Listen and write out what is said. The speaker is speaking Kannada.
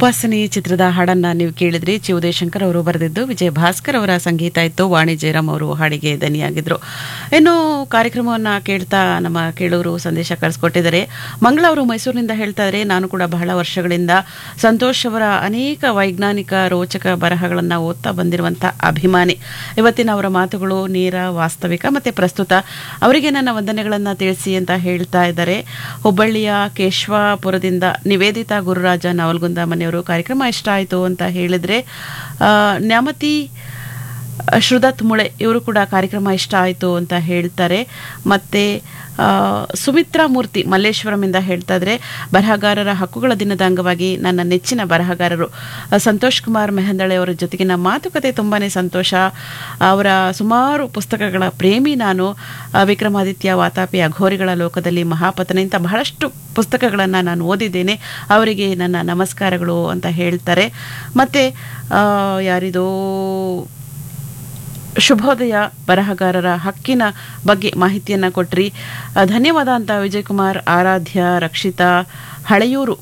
ಉಪಾಸನೆ ಚಿತ್ರದ ಹಾಡನ್ನ ನೀವು ಕೇಳಿದ್ರಿ ಚಿ ಉದಯಶಂಕರ್ ಅವರು ಬರೆದಿದ್ದು ವಿಜಯ ಭಾಸ್ಕರ್ ಅವರ ಸಂಗೀತ ಇತ್ತು ವಾಣಿ ಜಯರಾಮ್ ಅವರು ಹಾಡಿಗೆ ದನಿಯಾಗಿದ್ರು ಇನ್ನು ಕಾರ್ಯಕ್ರಮವನ್ನ ಕೇಳ್ತಾ ನಮ್ಮ ಕೇಳೋರು ಸಂದೇಶ ಕಳಿಸ್ಕೊಟ್ಟಿದ್ದಾರೆ ಮಂಗಳ ಅವರು ಮೈಸೂರಿನಿಂದ ಹೇಳ್ತಾ ಇದ್ದಾರೆ ನಾನು ಕೂಡ ಬಹಳ ವರ್ಷಗಳಿಂದ ಸಂತೋಷ್ ಅವರ ಅನೇಕ ವೈಜ್ಞಾನಿಕ ರೋಚಕ ಬರಹಗಳನ್ನು ಓದ್ತಾ ಬಂದಿರುವಂಥ ಅಭಿಮಾನಿ ಇವತ್ತಿನ ಅವರ ಮಾತುಗಳು ನೇರ ವಾಸ್ತವಿಕ ಮತ್ತೆ ಪ್ರಸ್ತುತ ಅವರಿಗೆ ನನ್ನ ವಂದನೆಗಳನ್ನು ತಿಳಿಸಿ ಅಂತ ಹೇಳ್ತಾ ಇದ್ದಾರೆ ಹುಬ್ಬಳ್ಳಿಯ ಕೇಶವಾಪುರದಿಂದ ನಿವೇದಿತಾ ಗುರುರಾಜ ನವಲ್ಗುಂದ ಮನೆಯವರು ಕಾರ್ಯಕ್ರಮ ಇಷ್ಟ ಆಯಿತು ಅಂತ ಹೇಳಿದ್ರೆ ಆ, ನ್ಯಾಮತಿ ಶ್ರುದತ್ ಮುಳೆ ಇವರು ಕೂಡ ಕಾರ್ಯಕ್ರಮ ಇಷ್ಟ ಆಯಿತು ಅಂತ ಹೇಳ್ತಾರೆ ಮತ್ತೆ ಆ, ಸುಮಿತ್ರಾ ಮೂರ್ತಿ ಮಲ್ಲೇಶ್ವರಮಿಂದ ಹೇಳ್ತಾ ಇದ್ರೆ ಬರಹಗಾರರ ಹಕ್ಕುಗಳ ದಿನದ ಅಂಗವಾಗಿ ನನ್ನ ನೆಚ್ಚಿನ ಬರಹಗಾರರು ಆ, ಸಂತೋಷ್ ಕುಮಾರ್ ಮೆಹಂದಳೆ ಅವರ ಜೊತೆಗಿನ ಮಾತುಕತೆ ತುಂಬಾನೇ ಸಂತೋಷ ಅವರ ಸುಮಾರು ಪುಸ್ತಕಗಳ ಪ್ರೇಮಿ ನಾನು ಆ, ವಿಕ್ರಮಾದಿತ್ಯ ವಾತಾಪಿ ಅಘೋರಿಗಳ ಲೋಕದಲ್ಲಿ ಮಹಾಪತನ ಇಂಥ ಬಹಳಷ್ಟು ಪುಸ್ತಕಗಳನ್ನು ನಾನು ಓದಿದ್ದೇನೆ ಅವರಿಗೆ ನನ್ನ ನಮಸ್ಕಾರಗಳು ಅಂತ ಹೇಳ್ತಾರೆ ಮತ್ತೆ ಆ, ಯಾರಿದೋ ಶುಭೋದಯ ಬರಹಗಾರರ ಹಕ್ಕಿನ ಬಗ್ಗೆ ಮಾಹಿತಿಯನ್ನ ಕೊಟ್ರಿ ಆ, ಧನ್ಯವಾದ ಅಂತ ವಿಜಯಕುಮಾರ್ ಆರಾಧ್ಯ ರಕ್ಷಿತಾ ಹಳೆಯೂರು